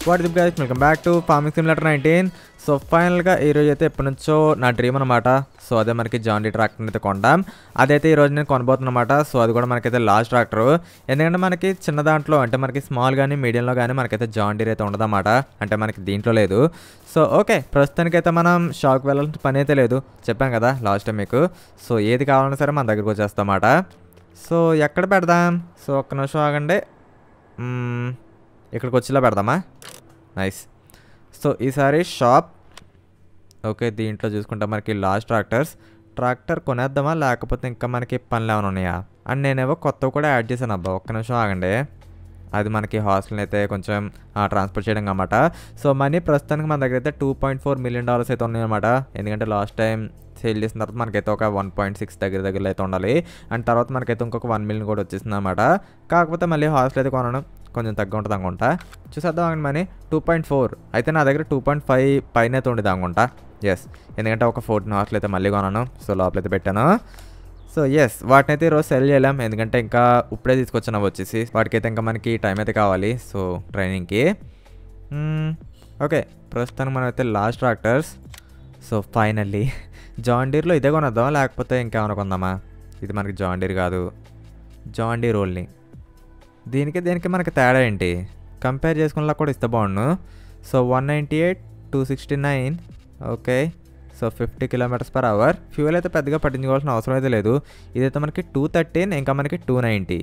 what up guys welcome back to farming simulator nineteen so ఫైనల్గా ఈ రోజు అయితే ఎప్పటి నుంచో నా డ్రీమ్ అనమాట సో అదే మనకి జాండీ ట్రాక్టర్ అయితే కొంటాం అదైతే ఈ రోజు నేను కొనబోతున్నమాట సో అది కూడా మనకైతే లాస్ట్ ట్రాక్టర్ ఎందుకంటే మనకి చిన్న దాంట్లో అంటే మనకి స్మాల్ కానీ మీడియంలో కానీ మనకైతే జాండీర్ అయితే ఉండదన్నమాట అంటే మనకి దీంట్లో లేదు సో ఓకే ప్రస్తుతానికైతే మనం షాక్ వెళ్ళాల్సిన పని అయితే లేదు చెప్పాం కదా లాస్ట్ టైం మీకు సో ఏది కావాలన్నా సరే మన దగ్గరకు వచ్చేస్తామాట సో ఎక్కడ పెడదాం సో ఒక్క నిమిషం ఆగండి మ్మ్, ఇక్కడికి వచ్చేలా పెడదామా నైస్ సో ఈసారి షాప్ ఓకే దీంట్లో చూసుకుంటే మనకి లాస్ట్ ట్రాక్టర్స్ ట్రాక్టర్ కొనేద్దామా లేకపోతే ఇంకా మనకి పనులు ఏమైనా ఉన్నాయా అండ్ నేనేవో కొత్తవి కూడా యాడ్ చేశాను అబ్బా ఒక్క నిమిషం ఆగండి అది మనకి హాస్టల్ని అయితే కొంచెం ట్రాన్స్పోర్ట్ చేయడం అన్నమాట సో మనీ ప్రస్తుతానికి మన దగ్గర అయితే two point four million dollars అయితే ఉన్నాయన్నమాట ఎందుకంటే లాస్ట్ టైం సేల్ చేసిన తర్వాత మనకైతే ఒక వన్ పాయింట్ సిక్స్ దగ్గర దగ్గరలో అయితే ఉండాలి అండ్ తర్వాత మనకైతే ఇంకొక వన్ మిలియన్ కూడా వచ్చేసింది అనమాట కాకపోతే మళ్ళీ హాస్టల్ అయితే కొనడం కొంచెం తగ్గు ఉంటుంది అనుకుంటా చూసేద్దాం అండి మనీ టూ పాయింట్ ఫోర్ అయితే నా దగ్గర టూ పాయింట్ ఫైవ్ పైన అయితే ఉండేది అనుకుంటా ఎస్ ఎందుకంటే ఒక ఫోర్టీన్ హాస్టల్ అయితే మళ్ళీ కొన్నాను సో లోపలైతే పెట్టాను సో ఎస్ వాటిని అయితే ఈరోజు సెల్ చేయలేం ఎందుకంటే ఇంకా ఇప్పుడే తీసుకొచ్చాను అవి వచ్చేసి వాటికైతే ఇంకా మనకి టైం అయితే కావాలి సో ట్రైనింగ్కి ఓకే ప్రస్తుతానికి మనం అయితే last tractors so finally John డీర్లో ఇదే కొనద్దాం లేకపోతే ఇంకేమైనా కొందామా ఇది మనకి జాన్ డీర్ కాదు జాన్ డీర్ ఓల్ని దీనికి దీనికి మనకి తేడా ఏంటి కంపేర్ చేసుకునేలా కూడా ఇస్తే బాగుండు so one ninety eight two sixty nine okay so fifty kilometres per hour fuel అయితే పెద్దగా పట్టించుకోవాల్సిన అవసరం అయితే లేదు ఇదైతే మనకి టూ థర్టీన్ ఇంకా మనకి టూ నైంటీ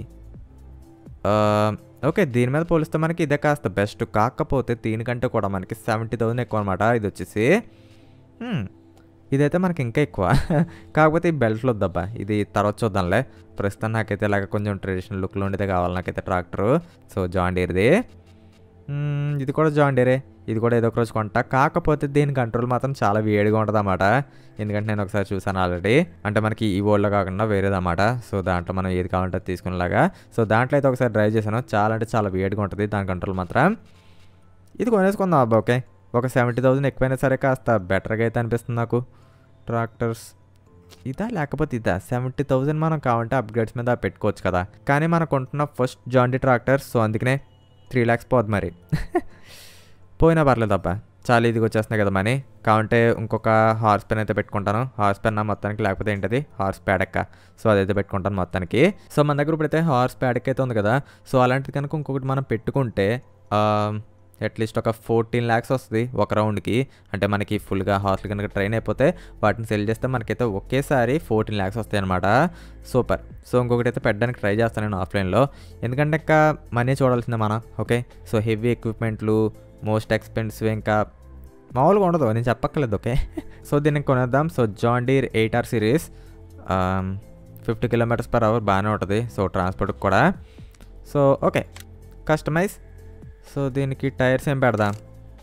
ఓకే దీని మీద పోలిస్తే మనకి ఇదే కాస్త బెస్ట్ కాకపోతే దీనికంటే కూడా మనకి సెవెంటీ థౌసండ్ ఎక్కువ అనమాట ఇది వచ్చేసి హ్మ్, ఇదైతే మనకి ఇంకా ఎక్కువ కాకపోతే ఈ బెల్ట్లో వద్దబ్బా ఇది తర్వాత చూద్దాంలే ప్రస్తుతం నాకైతే ఇలాగ కొంచెం ట్రెడిషనల్ లుక్లో ఉండేదే కావాలి నాకైతే ట్రాక్టరు సో జాన్ డీర్ది మ్మ్, ఇది కూడా జాన్ డీరే ఇది కూడా ఏదో ఒక రోజు కొంటా కాకపోతే దీని కంట్రోల్ మాత్రం చాలా వేడిగా ఉంటుంది అన్నమాట ఎందుకంటే నేను ఒకసారి చూసాను ఆల్రెడీ అంటే మనకి ఈ వరల్డ్లో కాకుండా వేరేదన్నమాట సో దాంట్లో మనం ఏది కావాలంటే అది తీసుకునేలాగా సో దాంట్లో అయితే ఒకసారి డ్రైవ్ చేశాను చాలా అంటే చాలా వేడిగా ఉంటుంది దాని కంట్రోల్ మాత్రం ఇది కొనేసుకుందాం అబ్బా ఓకే ఒక సెవెంటీ థౌసండ్ ఎక్కువైనా సరే కాస్త బెటర్గా అయితే అనిపిస్తుంది నాకు ట్రాక్టర్స్ ఇదా లేకపోతే ఇదా సెవెంటీ థౌసండ్ మనం కావాలంటే అప్గ్రేడ్స్ మీద పెట్టుకోవచ్చు కదా కానీ మనం కొంటున్న ఫస్ట్ జాండీ ట్రాక్టర్స్ సో అందుకనే త్రీ ల్యాక్స్ పోదు మరి పోయినా పర్లేదు అబ్బా చాలా ఇదిగా వచ్చేస్తున్నాయి కదా మనీ కావంటే ఇంకొక హార్స్ పెన్ అయితే పెట్టుకుంటాను హార్స్ పెన్ నా మొత్తానికి లేకపోతే ఏంటది హార్స్ ప్యాడెక్క సో అదైతే పెట్టుకుంటాను మొత్తానికి సో మన దగ్గర ఇప్పుడైతే హార్స్ ప్యాడెక్ అయితే ఉంది కదా సో అలాంటిది కనుక ఇంకొకటి మనం పెట్టుకుంటే అట్లీస్ట్ ఒక ఫోర్టీన్ ల్యాక్స్ వస్తుంది ఒక రౌండ్కి అంటే మనకి ఫుల్గా హాస్టల్ కనుక ట్రైన్ అయిపోతే వాటిని సెల్ చేస్తే మనకైతే ఒకేసారి ఫోర్టీన్ ల్యాక్స్ వస్తాయి అనమాట సూపర్ సో ఇంకొకటి అయితే పెట్టడానికి ట్రై చేస్తాను నేను ఆఫ్లైన్లో ఎందుకంటే ఇంకా మనీ చూడాల్సిందే మనం ఓకే సో హెవీ ఎక్విప్మెంట్లు మోస్ట్ ఎక్స్పెన్సివ్ ఇంకా మామూలుగా ఉండదు నేను చెప్పక్కర్లేదు ఓకే సో దీన్ని కొనేద్దాం so John Deere eight R series fifty kilometres per hour బాగానే ఉంటుంది సో ట్రాన్స్పోర్ట్కి కూడా సో ఓకే కస్టమైజ్ సో దీనికి టైర్స్ ఏం పెడదాం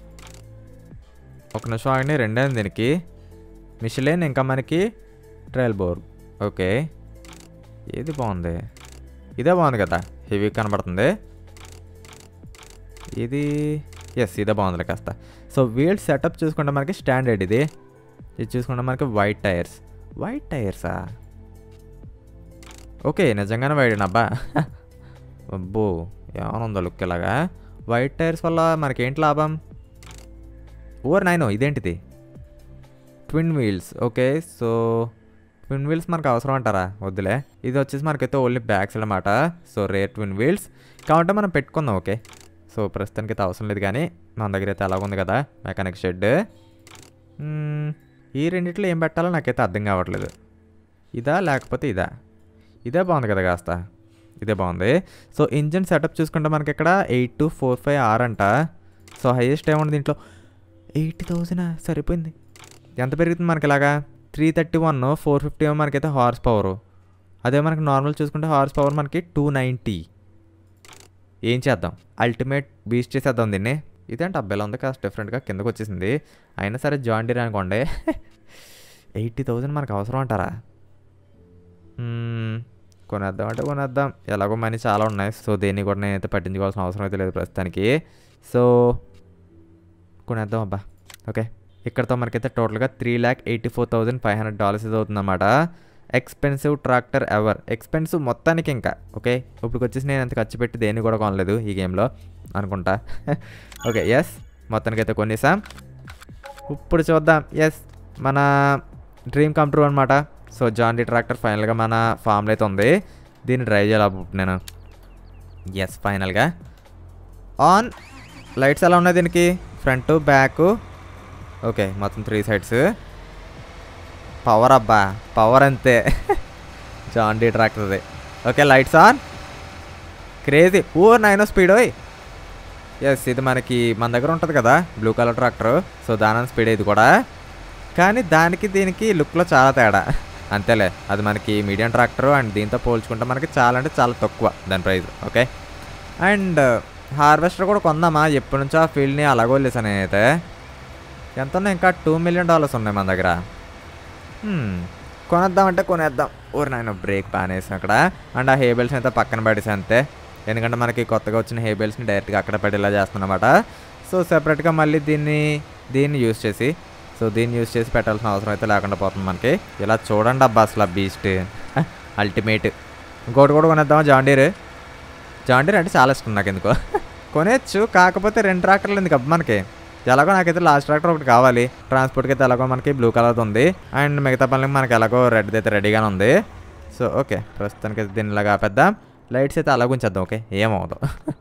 ఒక నిమిషం ఆగండి రెండే ఉంది దీనికి మిషలేన్ ఇంకా మనకి ట్రయల్ బోర్ ఓకే ఏది బాగుంది ఇదే బాగుంది కదా హెవీ కనబడుతుంది ఇది ఎస్ ఇదే బాగుంది కాస్త సో వీల్ సెటప్ చూసుకుంటే మనకి స్టాండర్డ్ ఇది ఇది చూసుకుంటే మనకి వైట్ టైర్స్ వైట్ టైర్సా ఓకే నిజంగానే వైట్ అబ్బా అబ్బో ఏమైనా ఉందో లుక్ ఇలాగా వైట్ టైర్స్ వల్ల మనకేంటి లాభం ఓవర్ నైన్ ఇదేంటిది twin wheels okay so twin wheels మనకు అవసరం అంటారా వద్దులే ఇది వచ్చేసి మనకైతే ఓన్లీ బ్యాగ్స్ అనమాట సో రేర్ ట్విన్ వీల్స్ కాబట్టి మనం పెట్టుకుందాం ఓకే సో ప్రస్తుతానికి అయితే అవసరం లేదు కానీ మన దగ్గర అయితే అలాగ ఉంది కదా మెకానిక్ షెడ్ ఈ రెండిట్లో ఏం పెట్టాలో నాకైతే అర్థం కావట్లేదు ఇదా లేకపోతే ఇదా ఇదే బాగుంది కదా కాస్త ఇదే బాగుంది సో ఇంజిన్ సెటప్ చూసుకుంటే మనకి ఇక్కడ eight two four five R అంట సో హైయెస్ట్ ఏముంది దీంట్లో ఎయిటీ థౌజండ్ సరిపోయింది ఎంత పెరుగుతుంది మనకి ఇలాగా three thirty one four fifty మనకైతే హార్స్ పవర్ అదే మనకి నార్మల్ చూసుకుంటే హార్స్ పవర్ మనకి టూ నైంటీ ఏం చేద్దాం అల్టిమేట్ బీస్ట్ చేసేద్దాం దీన్ని ఇదేంటి అబ్బాయిలో ఉంది కాస్త డిఫరెంట్గా కిందకు వచ్చేసింది అయినా సరే జాయిన్ డీర్ అనుకోండి ఎయిటీ థౌజండ్ మనకు అవసరం అంటారా మ్మ్, కొనేద్దాం అంటే కొనేద్దాం ఎలాగో మనీ చాలా ఉన్నాయి సో దేన్ని కూడా నేనైతే పట్టించుకోవాల్సిన అవసరం అయితే లేదు ప్రస్తుతానికి సో కొనేద్దాం అబ్బా ఓకే ఇక్కడతో మనకైతే టోటల్గా three lakh eighty four thousand five hundred dollars ఇది అవుతుందన్నమాట ఎక్స్పెన్సివ్ ట్రాక్టర్ ఎవర్ ఎక్స్పెన్సివ్ మొత్తానికి ఇంకా ఓకే ఇప్పుడు వచ్చేసి నేను అంత ఖర్చు పెట్టి దేన్ని కూడా కొనలేదు ఈ గేమ్లో అనుకుంటా ఓకే ఎస్ మొత్తానికి అయితే కొనేసాం ఇప్పుడు చూద్దాం ఎస్ మన డ్రీమ్ కమ్ ట్రూ అనమాట సో జాండీ ట్రాక్టర్ ఫైనల్గా మన ఫామ్లో అయితే ఉంది దీన్ని డ్రైవ్ చేయాలి అప్పుడు నేను ఎస్ ఫైనల్గా ఆన్ లైట్స్ ఎలా ఉన్నాయి దీనికి ఫ్రంట్ బ్యాక్ ఓకే మొత్తం త్రీ సైడ్స్ పవర్ అబ్బా పవర్ అంతే జాండీ ట్రాక్టర్ది ఓకే లైట్స్ ఆన్ క్రేజీ ఓ నైన్ స్పీడ్ ఓయ్ ఎస్ ఇది మనకి మన దగ్గర ఉంటుంది కదా బ్లూ కలర్ ట్రాక్టర్ సో దాని స్పీడ్ ఇది కూడా కానీ దానికి దీనికి లుక్లో చాలా తేడా అంతేలే అది మనకి మీడియం ట్రాక్టర్ అండ్ దీంతో పోల్చుకుంటే మనకి చాలా అంటే చాలా తక్కువ దాని ప్రైస్ ఓకే అండ్ హార్వెస్టర్ కూడా కొందామా ఎప్పటి నుంచో ఆ ఫీల్డ్ని అలాగో వదిలేసాను నేనైతే ఎంత ఉన్నాయి ఇంకా టూ మిలియన్ డాలర్స్ ఉన్నాయి మన దగ్గర హ్మ్, కొనేద్దామంటే కొనేద్దాం ఊరి నాయన బ్రేక్ బానేసాం అక్కడ అండ్ ఆ హేబెల్స్ అయితే పక్కన పడేసి అంతే ఎందుకంటే మనకి కొత్తగా వచ్చిన హేబెల్స్ని డైరెక్ట్గా అక్కడ పడేలా చేస్తున్నమాట సో సెపరేట్గా మళ్ళీ దీన్ని దీన్ని యూస్ చేసి సో దీన్ని యూస్ చేసి పెట్టాల్సిన అవసరం అయితే లేకుండా పోతుంది మనకి ఇలా చూడండి అబ్బా అసలు బీస్ట్ అల్టిమేట్ ఇంకోటి కూడా కొనేద్దామా జాండీర్ జాండీర్ అంటే చాలా ఇష్టం నాకు ఎందుకో కొనేచ్చు కాకపోతే రెండు ట్రాక్టర్లు ఎందుకు అబ్బా మనకి ఎలాగో నాకైతే లాస్ట్ ట్రాక్టర్ ఒకటి కావాలి ట్రాన్స్పోర్ట్కి అయితే ఎలాగో మనకి బ్లూ కలర్ ఉంది అండ్ మిగతా పనులకి మనకి ఎలాగో రెడ్ అయితే రెడీగానే ఉంది సో ఓకే ప్రస్తుతానికి అయితే దీన్ని ఇలాగా ఆపేద్దాం లైట్స్ అయితే అలాగ ఉంచేద్దాం ఓకే ఏమవుదు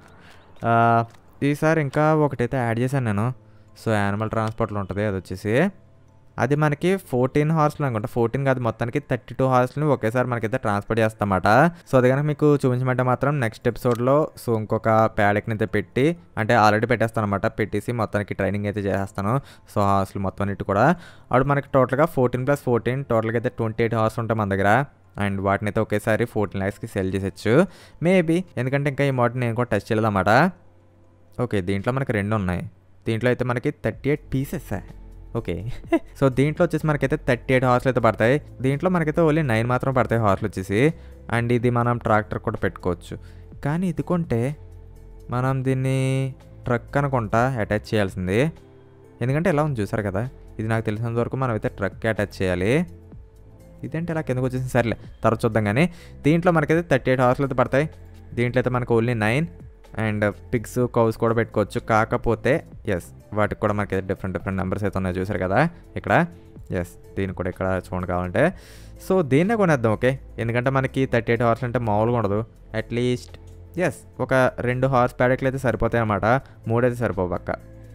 ఆ, ఈసారి ఇంకా ఒకటైతే యాడ్ చేశాను నేను సో యానిమల్ ట్రాన్స్పోర్ట్లో ఉంటుంది అది వచ్చేసి అది మనకి ఫోర్టీన్ హార్స్లో అనుకుంటా ఫోర్టీన్ కాదు మొత్తానికి థర్టీ టూ హార్స్ని ఒకేసారి మనకైతే ట్రాన్స్పోర్ట్ చేస్తామన్నమాట సో అది కనుక మీకు చూపించమంటే మాత్రం నెక్స్ట్ ఎపిసోడ్లో సో ఇంకొక ప్యాడెక్ని అయితే పెట్టి అంటే ఆల్రెడీ పెట్టేస్తాను అనమాట పెట్టేసి మొత్తానికి ట్రైనింగ్ అయితే చేస్తాను సో హార్స్లు మొత్తం అన్నిటి కూడా అప్పుడు మనకి టోటల్గా ఫోర్టీన్ ప్లస్ ఫోర్టీన్ టోటల్గా అయితే ట్వంటీ ఎయిట్ హార్స్ ఉంటాయి మన దగ్గర అండ్ వాటిని అయితే ఒకేసారి ఫోర్టీన్ ల్యాక్స్కి సెల్ చేసేచ్చు మేబీ ఎందుకంటే ఇంకా ఈ మోడల్ నేను కూడా టచ్ చేయలేదన్నమాట ఓకే దీంట్లో మనకి రెండు ఉన్నాయి దీంట్లో అయితే మనకి thirty eight pieces okay so దీంట్లో వచ్చేసి మనకైతే థర్టీ ఎయిట్ హార్స్లు అయితే పడతాయి దీంట్లో మనకైతే ఓన్లీ నైన్ మాత్రం పడతాయి హార్స్లు వచ్చేసి అండ్ ఇది మనం ట్రాక్టర్ కూడా పెట్టుకోవచ్చు కానీ ఇది కొంటే మనం దీన్ని ట్రక్ అనుకుంటా అటాచ్ చేయాల్సింది ఎందుకంటే ఎలా ఉంది చూసారు కదా ఇది నాకు తెలిసినంత వరకు మనం అయితే ట్రక్ అటాచ్ చేయాలి ఇదేంటి ఇలా కిందకు వచ్చేసింది సర్లే తర్వాత చూద్దాం కానీ దీంట్లో మనకైతే థర్టీ ఎయిట్ అవర్స్లు అయితే పడతాయి దీంట్లో అయితే మనకు only nine and pigs cows కూడా పెట్టుకోవచ్చు కాకపోతే ఎస్ వాటికి కూడా మనకి డిఫరెంట్ డిఫరెంట్ నెంబర్స్ అయితే ఉన్నాయి చూసారు కదా ఇక్కడ ఎస్ దీన్ని కూడా ఇక్కడ చూడండి కావాలంటే సో దీన్నే కొనేద్దాం ఓకే ఎందుకంటే మనకి థర్టీ ఎయిట్ అవర్స్ అంటే మామూలుగా ఉండదు అట్లీస్ట్ ఎస్ ఒక రెండు హార్స్ ప్యాడెక్లు అయితే సరిపోతాయి అన్నమాట మూడైతే సరిపోవు పక్క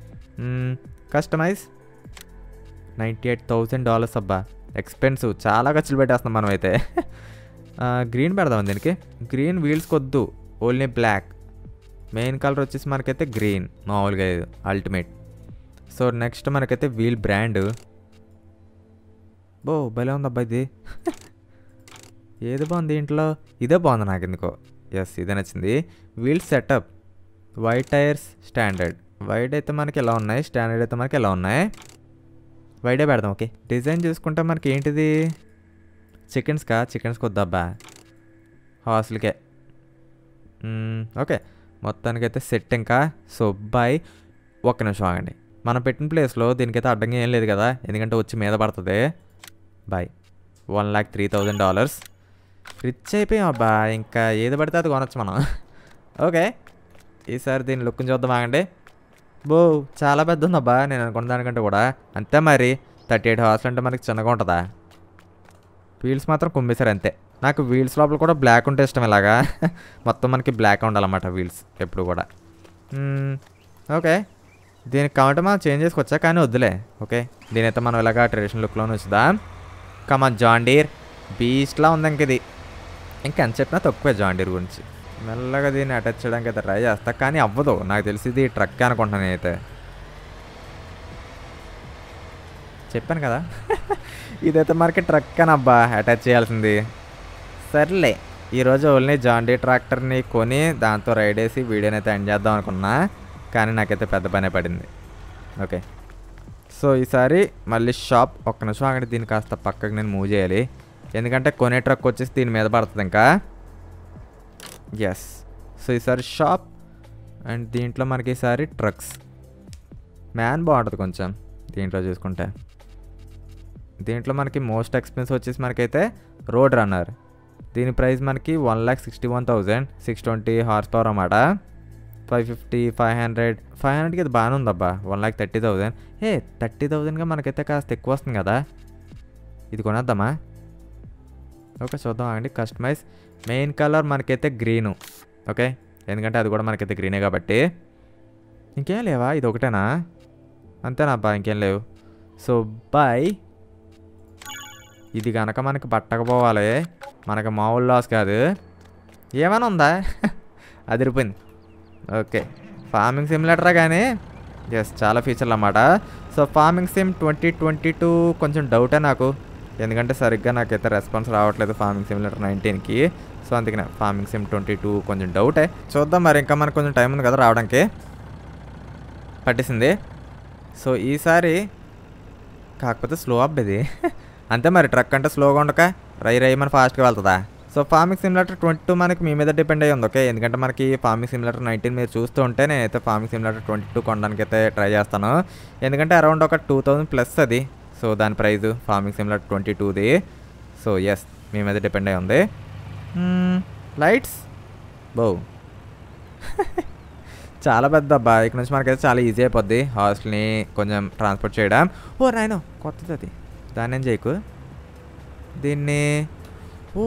customise ninety eight thousand dollars అబ్బా ఎక్స్పెన్సివ్ చాలా ఖర్చులు పెట్టేస్తున్నాం మనం అయితే గ్రీన్ పెడదాం దీనికి గ్రీన్ వీల్స్ కొద్దు ఓన్లీ బ్లాక్ మెయిన్ కలర్ వచ్చేసి మనకైతే గ్రీన్ మామూలుగా ఇది అల్టిమేట్ సో నెక్స్ట్ మనకైతే వీల్ బ్రాండ్ బో భలే ఉంది అబ్బా ఇది ఏది బాగుంది దీంట్లో ఇదే బాగుంది నాకు ఎందుకో ఎస్ ఇదే నచ్చింది wheel setup white tyres standard white అయితే మనకి ఎలా ఉన్నాయి స్టాండర్డ్ అయితే మనకి ఎలా ఉన్నాయి వైడే పెడదాం ఓకే డిజైన్ చూసుకుంటే మనకి ఏంటిది చికెన్స్కా చికెన్స్కి వద్దబ్బా హాస్టల్కే ఓకే మొత్తానికైతే సెట్ ఇంకా సో బాయ్ ఒక్క నిమిషం ఆగండి మనం పెట్టిన ప్లేస్లో దీనికైతే అడ్డంగా ఏం లేదు కదా ఎందుకంటే వచ్చి మీద పడుతుంది boy one lakh three thousand dollars rich అయిపోయాం అబ్బా ఇంకా ఏది పడితే అది కొనొచ్చు మనం ఓకే ఈసారి దీని లుక్ని చూద్దాం ఆగండి బో చాలా పెద్ద ఉందబ్బా నేను అనుకున్న దానికంటే కూడా అంతే మరి థర్టీ ఎయిట్ అవర్స్ అంటే మనకి చిన్నగా ఉంటుందా వీల్స్ మాత్రం కుమ్మేశారు అంతే నాకు వీల్స్ లోపల కూడా బ్లాక్ ఉంటే ఇష్టం ఇలాగా మొత్తం మనకి బ్లాక్ ఉండాలన్నమాట వీల్స్ ఎప్పుడు కూడా మ్మ్, ఓకే దీనికి కాబట్టి మనం చేంజ్ చేసుకోవచ్చా కానీ వద్దులే ఓకే దీనైతే మనం ఇలాగా ట్రెడిషనల్ లుక్లోనే వచ్చుదాం కమాన్ జాండీర్ బీస్ట్లా ఉంది ఇంక ఇది ఇంకా ఎంత చెప్పినా తక్కువే జాండీర్ గురించి మెల్లగా దీన్ని అటాచ్ చేయడానికి అయితే ట్రై చేస్తా కానీ అవ్వదు నాకు తెలిసి ఇది ట్రక్ అనుకుంటాను నేనైతే చెప్పాను కదా ఇదైతే మనకి ట్రక్ అని అబ్బా అటాచ్ చేయాల్సింది సర్లే ఈరోజు ఓన్లీ జాండీ ట్రాక్టర్ని కొని దాంతో రైడ్ వేసి వీడియోని అయితే ఎండ్ చేద్దాం అనుకున్నా కానీ నాకైతే పెద్ద పనే పడింది ఓకే సో ఈసారి మళ్ళీ షాప్ ఒక్క నిమిషం ఆగండి దీన్ని కాస్త పక్కకి నేను మూవ్ చేయాలి ఎందుకంటే కొనే ట్రక్ వచ్చేసి దీని మీద పడుతుంది ఇంకా ఎస్ సో ఈసారి షాప్ అండ్ దీంట్లో మనకి ఈసారి ట్రక్స్ మ్యాన్ బాగుంటుంది కొంచెం దీంట్లో చూసుకుంటే దీంట్లో మనకి మోస్ట్ ఎక్స్పెన్సివ్ వచ్చేసి మనకైతే రోడ్ రన్నర్ దీని ప్రైస్ మనకి one lakh sixty one thousand six twenty horsepower అన్నమాట five fifty five hundred five హండ్రెడ్కి ఇది బాగానే ఉందబ్బా వన్ ల్యాక్ థర్టీ థౌజండ్ ఏ థర్టీ థౌజండ్గా మనకైతే కాస్త ఎక్కువ వస్తుంది కదా ఇది కొనేద్దామా ఓకే చూద్దాం అండి కస్టమైజ్ మెయిన్ కలర్ మనకైతే గ్రీను ఓకే ఎందుకంటే అది కూడా మనకైతే గ్రీనే కాబట్టి ఇంకేం లేవా ఇది ఒకటేనా అంతేనా అబ్బా ఇంకేం లేవు సో బాయ్ ఇది కనుక మనకి పట్టకపోవాలి మనకి మామూలు లాస్ కాదు ఏమైనా ఉందా అదిరిపోయింది ఓకే ఫార్మింగ్ సిమ్యులేటరా కానీ ఎస్ చాలా ఫీచర్లు అన్నమాట so farming sim twenty twenty two కొంచెం డౌటే నాకు ఎందుకంటే సరిగ్గా నాకైతే రెస్పాన్స్ రావట్లేదు ఫార్మింగ్ సిమ్యులేటర్ నైన్టీన్కి సో అందుకనే ఫార్మింగ్ సిమ్ ట్వంటీ టూ కొంచెం డౌటే చూద్దాం మరి ఇంకా మనకు కొంచెం టైం ఉంది కదా రావడానికి పట్టేసింది సో ఈసారి కాకపోతే స్లో అప్ ఇది అంతే మరి ట్రక్ అంటే స్లోగా ఉండక రై రై మన ఫాస్ట్గా వెళ్తుందా so farming simulator twenty two మనకి మీ మీద డిపెండ్ అయ్యి ఉంది ఓకే ఎందుకంటే మనకి ఫార్మింగ్ సిమ్యులేటర్ నైన్టీన్ మీరు చూస్తూ ఉంటే నేనైతే ఫార్మింగ్ సిమ్యులేటర్ ట్వంటీ టూ కొనడానికి అయితే ట్రై చేస్తాను ఎందుకంటే అరౌండ్ ఒక టూ థౌజండ్ ప్లస్ అది సో దాని ప్రైస్ ఫార్మింగ్ సిమ్యులేటర్ ట్వంటీ టూది సో ఎస్ మీ మీద డిపెండ్ అయి ఉంది లైట్స్ బౌ చాలా పెద్ద అబ్బా ఇక్కడ నుంచి మనకైతే చాలా ఈజీ అయిపోద్ది హాస్టల్ని కొంచెం ట్రాన్స్పోర్ట్ చేయడం ఓ నాయనో కొత్తది అది దాన్ని ఏం చేయకు దీన్ని ఓ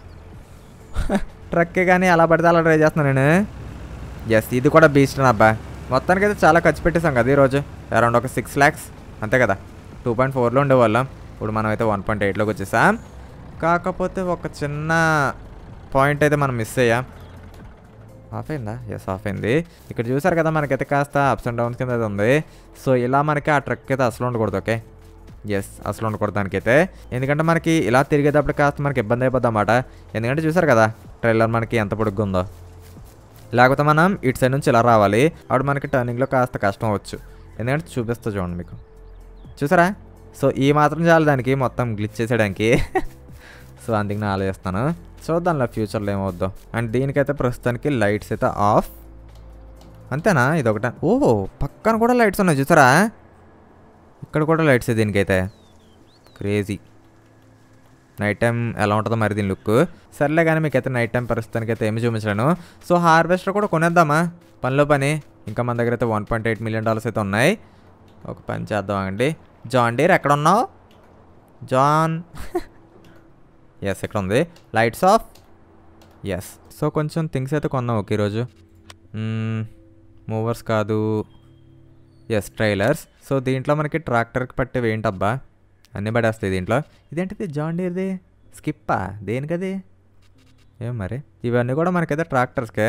ట్రక్కే కానీ అలా పడితే అలా ట్రై చేస్తున్నాను నేను ఎస్ ఇది కూడా బీస్ట్ అబ్బా మొత్తానికి అయితే చాలా ఖర్చు పెట్టేసాం కదా ఈరోజు అరౌండ్ ఒక సిక్స్ ల్యాక్స్ అంతే కదా టూ పాయింట్ ఫోర్లో ఉండేవాళ్ళం ఇప్పుడు మనం అయితే వన్ పాయింట్ ఎయిట్లోకి వచ్చేసాం కాకపోతే ఒక చిన్న పాయింట్ అయితే మనం మిస్ అయ్యాం ఆఫ్ అయిందా ఎస్ ఆఫ్ అయింది ఇక్కడ చూసారు కదా మనకైతే కాస్త అప్స్ అండ్ డౌన్స్ కింద అయితే ఉంది సో ఇలా మనకి ఆ ట్రక్ అయితే అసలు ఉండకూడదు ఓకే ఎస్ అసలు ఉండకూడదు దానికైతే ఎందుకంటే మనకి ఇలా తిరిగేటప్పుడు కాస్త మనకి ఇబ్బంది అయిపోద్ది అన్నమాట ఎందుకంటే చూసారు కదా ట్రైలర్ మనకి ఎంత పొడుగ్గా ఉందో లేకపోతే మనం ఇటు సైడ్ నుంచి ఇలా రావాలి అప్పుడు మనకి టర్నింగ్లో కాస్త కష్టం అవ్వచ్చు ఎందుకంటే చూపిస్తా చూడండి మీకు చూసారా సో ఈ మాత్రం చాలు దానికి మొత్తం గ్లిచ్ చేసేయడానికి సో అందుకు నేను ఆలోచిస్తాను చూద్దాంలే ఫ్యూచర్లో ఏమవుద్దో అండ్ దీనికైతే ప్రస్తుతానికి లైట్స్ అయితే ఆఫ్ అంతేనా ఇది ఒకట ఓహో పక్కన కూడా లైట్స్ ఉన్నాయి చూసారా ఇక్కడ కూడా లైట్స్ దీనికైతే క్రేజీ నైట్ టైం ఎలా ఉంటుందో మరి దీని లుక్ సర్లే కానీ మీకైతే నైట్ టైం ప్రస్తుతానికి అయితే ఏమి చూపించలేను సో హార్వెస్టర్ కూడా కొనేద్దామా పనిలో పని ఇంకా మన దగ్గర అయితే one point eight million dollars అయితే ఉన్నాయి ఒక పని చేద్దాం అండి జాన్ డీర్ ఎక్కడ ఉన్నావు జాన్ ఎస్ ఇక్కడ ఉంది లైట్స్ ఆఫ్ ఎస్ సో కొంచెం థింగ్స్ అయితే కొన్నాం ఓకే ఈరోజు మూవర్స్ కాదు ఎస్ ట్రైలర్స్ సో దీంట్లో మనకి ట్రాక్టర్కి పట్టేవి ఏంటబ్బా అన్నీ పడేస్తాయి దీంట్లో ఇదేంటిది జాన్ డీర్ది స్కిప్పా దేనికది ఏం మరి ఇవన్నీ కూడా మనకైతే ట్రాక్టర్స్కే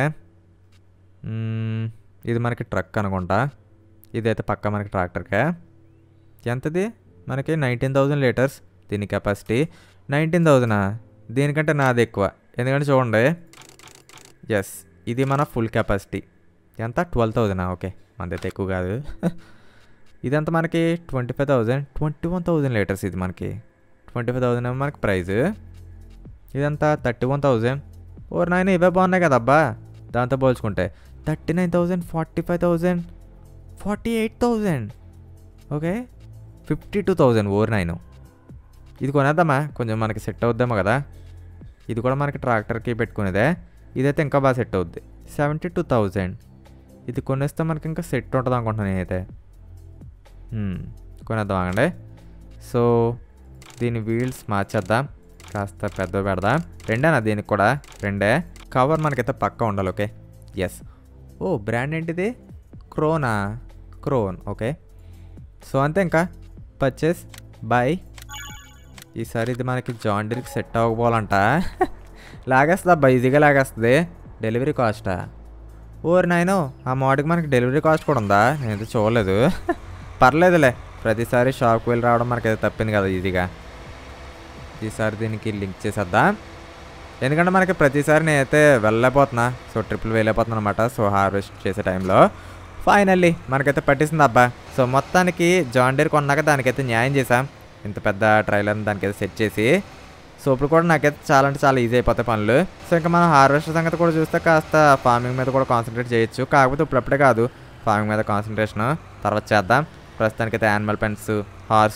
మ్మ్, ఇది మనకి ట్రక్ అనుకుంటా ఇదైతే పక్క మనకి ట్రాక్టర్కే ఎంతది మనకి నైన్టీన్ థౌజండ్ లీటర్స్ దీని కెపాసిటీ నైన్టీన్ థౌజండా దీనికంటే నాది ఎక్కువ ఎందుకంటే చూడండి ఎస్ ఇది మన ఫుల్ కెపాసిటీ ఎంత ట్వెల్వ్ థౌజండా ఓకే మనదైతే ఎక్కువ కాదు ఇదంతా మనకి twenty five thousand twenty one thousand litres ఇది మనకి ట్వంటీ ఫైవ్ థౌజండ్ ఏమో మనకి ప్రైజ్ ఇదంతా థర్టీ వన్ థౌజండ్ ఓర్ నాయన ఇవే బాగున్నాయి కదా అబ్బా దాంతో పోల్చుకుంటే thirty nine thousand forty five thousand forty eight thousand okay fifty two thousand or nine ఇది కొనేద్దామా కొంచెం మనకి సెట్ అవుద్దామా కదా ఇది కూడా మనకి ట్రాక్టర్కి పెట్టుకునేదే ఇదైతే ఇంకా బాగా సెట్ అవుద్ది సెవెంటీ టూ థౌజండ్ ఇది కొనేస్తే మనకి ఇంకా సెట్ ఉంటుంది అనుకుంటున్నాను నేనైతే హ్మ్, కొనేద్దాం ఆగండి సో దీని వీల్స్ మార్చేద్దాం కాస్త పెద్ద పెడదాం రెండేనా దీనికి కూడా రెండే కవర్ మనకైతే పక్క ఉండాలి ఓకే ఎస్ ఓ బ్రాండ్ ఏంటిది క్రోనా క్రోన్ ఓకే సో అంతే ఇంకా పర్చేస్ బాయ్ ఈసారి ఇది మనకి జాండీర్కి సెట్ అవ్వకపోవాలంట లాగేస్తుంది అబ్బా ఈజీగా లాగేస్తుంది డెలివరీ కాస్టా ఓరి నాయనో ఆ మోడల్కి మనకి డెలివరీ కాస్ట్ కూడా ఉందా నేనైతే చూడలేదు పర్లేదులే ప్రతిసారి షాప్కి వెళ్ళి రావడం మనకైతే తప్పింది కదా ఈజీగా ఈసారి దీనికి లింక్ చేసేద్దాం ఎందుకంటే మనకి ప్రతిసారి నేనైతే వెళ్ళలేకపోతున్నా సో ట్రిపుల్ వెళ్ళిపోతున్నా అనమాట సో హార్వెస్ట్ చేసే టైంలో ఫైనల్లీ మనకైతే పట్టేసింది అబ్బా సో మొత్తానికి జాన్ డీర్ కొన్నాక దానికైతే న్యాయం చేసాం ఇంత పెద్ద ట్రైలర్ని దానికైతే సెట్ చేసి సో ఇప్పుడు కూడా నాకైతే చాలా అంటే చాలా ఈజీ అయిపోతాయి పనులు సో ఇంకా మనం హార్వెస్టర్ సంగతి కూడా చూస్తే కాస్త ఫార్మింగ్ మీద కూడా కాన్సన్ట్రేట్ చేయొచ్చు కాకపోతే ఇప్పుడప్పుడే కాదు ఫార్మింగ్ మీద కాన్సన్ట్రేషన్ తర్వాత చేద్దాం ప్రస్తుతానికైతే యానిమల్ పెన్స్ హార్స్లు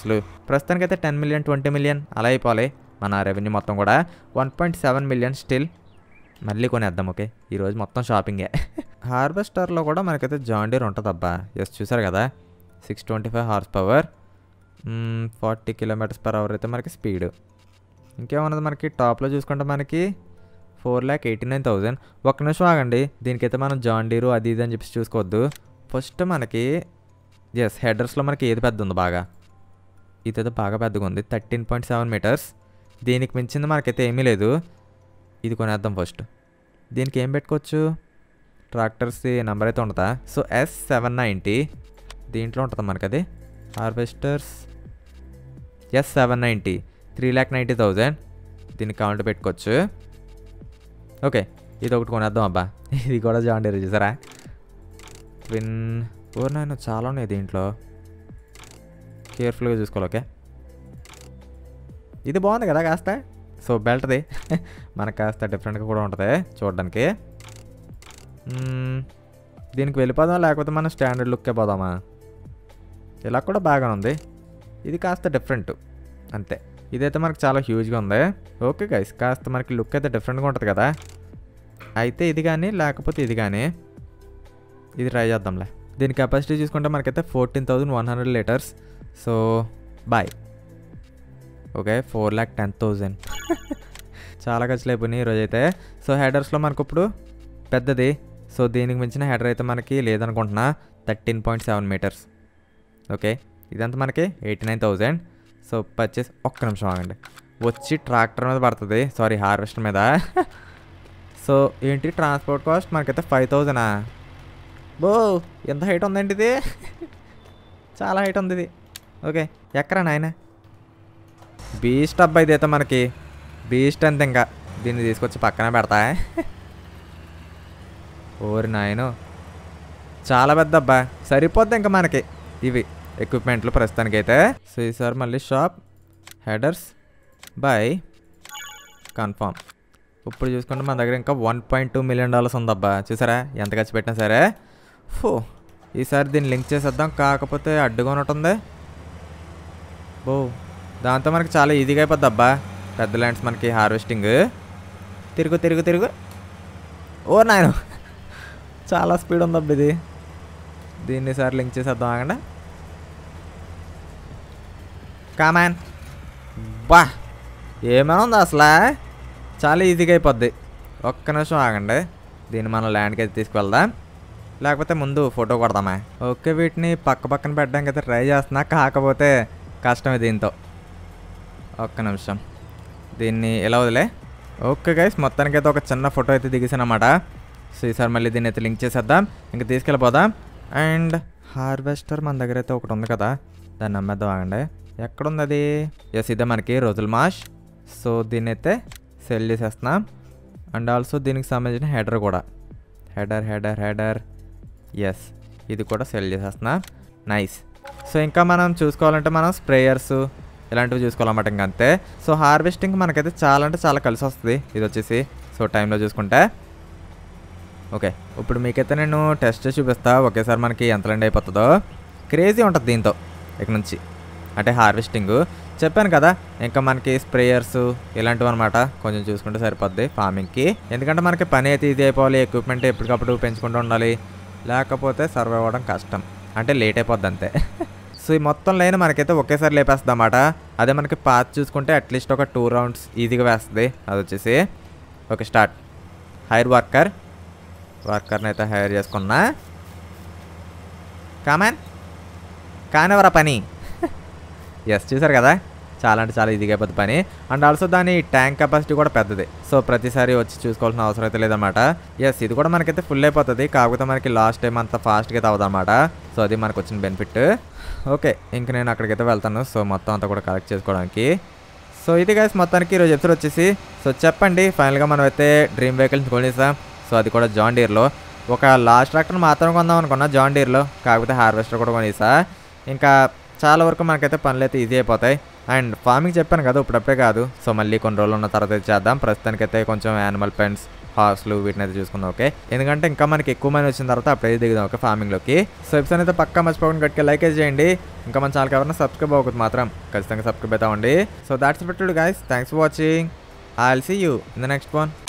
ప్రస్తుతానికైతే టెన్ మిలియన్ ట్వంటీ మిలియన్ అలా అయిపోవాలి మన రెవెన్యూ మొత్తం కూడా one point seven million still మళ్ళీ కొనేద్దాం ఓకే ఈరోజు మొత్తం షాపింగే హార్వెస్టర్లో కూడా మనకైతే జాండీర్ ఉంటుంది అబ్బా ఎస్ చూసారు కదా six twenty five horsepower forty kilometres per hour అయితే మనకి స్పీడ్ ఇంకేమన్నది మనకి టాప్లో చూసుకుంటే మనకి four lakh eighty nine thousand ఒక్క నిమిషం ఆగండి దీనికైతే మనం జాండీరు అది ఇది అని చెప్పేసి చూసుకోవద్దు ఫస్ట్ మనకి ఎస్ హెడర్స్లో మనకి ఏది పెద్ద ఉంది బాగా ఇదైతే బాగా పెద్దగా ఉంది థర్టీన్ పాయింట్ సెవెన్ మీటర్స్ దీనికి మించింది మనకైతే ఏమీ లేదు ఇది కొనేద్దాం ఫస్ట్ దీనికి ఏం పెట్టుకోవచ్చు ట్రాక్టర్స్ నెంబర్ అయితే ఉంటుందా సో ఎస్ సెవెన్ నైంటీ దీంట్లో ఉంటుంది మనకి అది harvesters yes seven ninety three lakh ninety thousand దీన్ని కౌంట్ పెట్టుకోవచ్చు ఓకే ఇది ఒకటి కొనేద్దాం అబ్బా ఇది కూడా జాండీర్ చూసారా ట్విన్ ఓ నాయన చాలా ఉన్నాయి దీంట్లో కేర్ఫుల్గా చూసుకోవాలి ఓకే ఇది బాగుంది కదా కాస్త సో బెల్ట్ది మనకు కాస్త డిఫరెంట్గా కూడా ఉంటుంది చూడడానికి మ్మ్, దీనికి వెళ్ళిపోదాం లేకపోతే మనం స్టాండర్డ్ లుక్కే పోదామా ఇలా కూడా బాగానే ఉంది ఇది కాస్త డిఫరెంట్ అంతే ఇదైతే మనకు చాలా హ్యూజ్గా ఉంది ఓకే గైస్ కాస్త మనకి లుక్ అయితే డిఫరెంట్గా ఉంటుంది కదా అయితే ఇది కానీ లేకపోతే ఇది కానీ ఇది ట్రై చేద్దాంలే దీని కెపాసిటీ చూసుకుంటే మనకైతే fourteen thousand one hundred litres so boy okay four lakh ten thousand చాలా ఖర్చులు అయిపోయినాయి ఈరోజు అయితే సో హెడర్స్లో మనకు ఇప్పుడు పెద్దది సో దీనికి మించిన హెడర్ అయితే మనకి లేదనుకుంటున్నా thirteen point seven metres okay ఇదంతా మనకి eighty nine thousand so purchase ఒక్క నిమిషం ఆగండి వచ్చి ట్రాక్టర్ మీద పడుతుంది సారీ హార్వెస్టర్ మీద సో ఏంటి ట్రాన్స్పోర్ట్ కాస్ట్ మనకైతే ఫైవ్ థౌజండా బో ఎంత హైట్ ఉందండి ఇది చాలా హైట్ ఉంది ఇది ఓకే ఎక్కరా నాయన బీస్ట్ అబ్బాయి ఇది అయితే మనకి బీస్ట్ అంతే ఇంకా దీన్ని తీసుకొచ్చి పక్కన పెడతా ఓరి నాయను చాలా పెద్ద అబ్బా సరిపోద్ది ఇంకా మనకి ఇవి ఎక్విప్మెంట్లు ప్రస్తుతానికైతే సో ఈసారి మళ్ళీ షాప్ హెడర్స్ బై కన్ఫామ్ ఇప్పుడు చూసుకుంటే మన దగ్గర ఇంకా one point two million dollars ఉందబ్బా చూసారా ఎంత ఖర్చు పెట్టినా సరే ఫో ఈసారి దీన్ని లింక్ చేసేద్దాం కాకపోతే అడ్డుగా ఉంటుంది ఓ దాంతో మనకి చాలా ఈజీగా అయిపోద్ది అబ్బా పెద్ద ల్యాండ్స్ మనకి హార్వెస్టింగ్ తిరుగు తిరుగు తిరుగు ఓ నాయన చాలా స్పీడ్ ఉంది అబ్బా ఇది దీన్ని సార్ లింక్ చేసేద్దాం ఆగండి కామాన్ బా ఏమైనా ఉంది అసలు చాలా ఈజీగా అయిపోద్ది ఒక్క నిమిషం ఆగండి దీన్ని మనం ల్యాండ్కి అయితే తీసుకువెళ్దాం లేకపోతే ముందు ఫోటో కొడదామా ఓకే వీటిని పక్క పక్కన పెట్టడానికి అయితే ట్రై చేస్తున్నా కాకపోతే కష్టమే దీంతో ఒక్క నిమిషం దీన్ని ఎలా వదిలే ఓకే గైస్ మొత్తానికైతే ఒక చిన్న ఫోటో అయితే దిగేసానమాట సో ఈసారి మళ్ళీ దీన్ని అయితే లింక్ చేసేద్దాం ఇంకా తీసుకెళ్ళిపోదాం అండ్ హార్వెస్టర్ మన దగ్గర అయితే ఒకటి ఉంది కదా దాన్ని అమ్మేద్దాం ఆగండి ఎక్కడుంది అది ఎస్ ఇదే మనకి రోజుల మాష్ సో దీన్ని అయితే సెల్ చేసేస్తున్నాం అండ్ ఆల్సో దీనికి సంబంధించిన హెడర్ కూడా హెడర్ హెడర్ హెడర్ ఎస్ ఇది కూడా సెల్ చేసేస్తున్నా నైస్ సో ఇంకా మనం చూసుకోవాలంటే మనం స్ప్రేయర్స్ ఇలాంటివి చూసుకోవాలన్నమాట ఇంకా అంతే సో హార్వెస్టింగ్ మనకైతే చాలా అంటే చాలా కలిసి వస్తుంది ఇది వచ్చేసి సో టైంలో చూసుకుంటే ఓకే ఇప్పుడు మీకైతే నేను టెస్ట్ చేసి చూపిస్తా ఒకేసారి మనకి ఎంత ల్యాండ్ అయిపోతుందో క్రేజీ ఉంటుంది దీంతో ఇక నుంచి అంటే హార్వెస్టింగ్ చెప్పాను కదా ఇంకా మనకి స్ప్రేయర్స్ ఇలాంటివి అనమాట కొంచెం చూసుకుంటే సరిపోద్ది ఫార్మింగ్కి ఎందుకంటే మనకి పని అయితే ఇది అయిపోవాలి ఎక్విప్మెంట్ ఎప్పటికప్పుడు పెంచుకుంటూ ఉండాలి లేకపోతే సర్వైవ్ అవ్వడం కష్టం అంటే లేట్ అయిపోద్ది అంతే సో ఈ మొత్తం లైన్ మనకైతే ఒకేసారి లేపేస్తుంది అన్నమాట అదే మనకి పాత్ చూసుకుంటే అట్లీస్ట్ ఒక టూ రౌండ్స్ ఈజీగా వేస్తుంది అది వచ్చేసి ఓకే స్టార్ట్ హైర్ వర్కర్ వర్కర్ని అయితే హైర్ చేసుకున్నా కామాన్ కానివరా పని ఎస్ చూసారు కదా చాలా అంటే చాలా ఈజీగా అయిపోతుంది పని అండ్ ఆల్సో దాని ట్యాంక్ కెపాసిటీ కూడా పెద్దది సో ప్రతిసారి వచ్చి చూసుకోవాల్సిన అవసరం అయితే లేదన్నమాట ఎస్ ఇది కూడా మనకైతే ఫుల్ అయిపోతుంది కాకపోతే మనకి లాస్ట్ టైం అంత ఫాస్ట్గా అయితే అవ్వదన్నమాట సో అది మనకు వచ్చిన బెనిఫిట్ ఓకే ఇంక నేను అక్కడికైతే వెళ్తాను సో మొత్తం అంతా కూడా కలెక్ట్ చేసుకోవడానికి సో ఇది గైస్ మొత్తానికి ఈరోజు ఎపిసోడ్ వచ్చేసి సో చెప్పండి ఫైనల్గా మనం అయితే డ్రీమ్ వెహికల్స్ కొనేసాం సో అది కూడా జాన్ డీర్లో ఒక లాస్ట్ ట్రాక్టర్ మాత్రం కొందాం అనుకున్నా జాన్ డీర్లో కాకపోతే హార్వెస్టర్ కూడా కొనేసా ఇంకా చాలా వరకు మనకైతే పనులు అయితే ఈజీ అయిపోతాయి అండ్ ఫార్మింగ్ చెప్పాను కదా ఇప్పుడప్పుడే కాదు సో మళ్ళీ కొన్ని రోజులు ఉన్న తర్వాత అయితే చేద్దాం ప్రస్తుతానికైతే కొంచెం యానిమల్ పెంట్స్ హార్స్లు వీటిని అయితే చూసుకుందాం ఓకే ఎందుకంటే ఇంకా మనకి ఎక్కువ మంది వచ్చిన తర్వాత అప్పుడైతే దిగుదాం ఓకే ఫార్మింగ్లోకి సో ఎపిసోడ్ అయితే పక్కా మర్చిపోకుండా గట్టిగా లైక్ చేయండి ఇంకా మన ఛానల్కి ఎవరైనా సబ్స్క్రైబ్ అవ్వకూడదు మాత్రం ఖచ్చితంగా సబ్స్క్రైబ్ అవుతామండి so that's better guys thanks for watching I will see you in the next one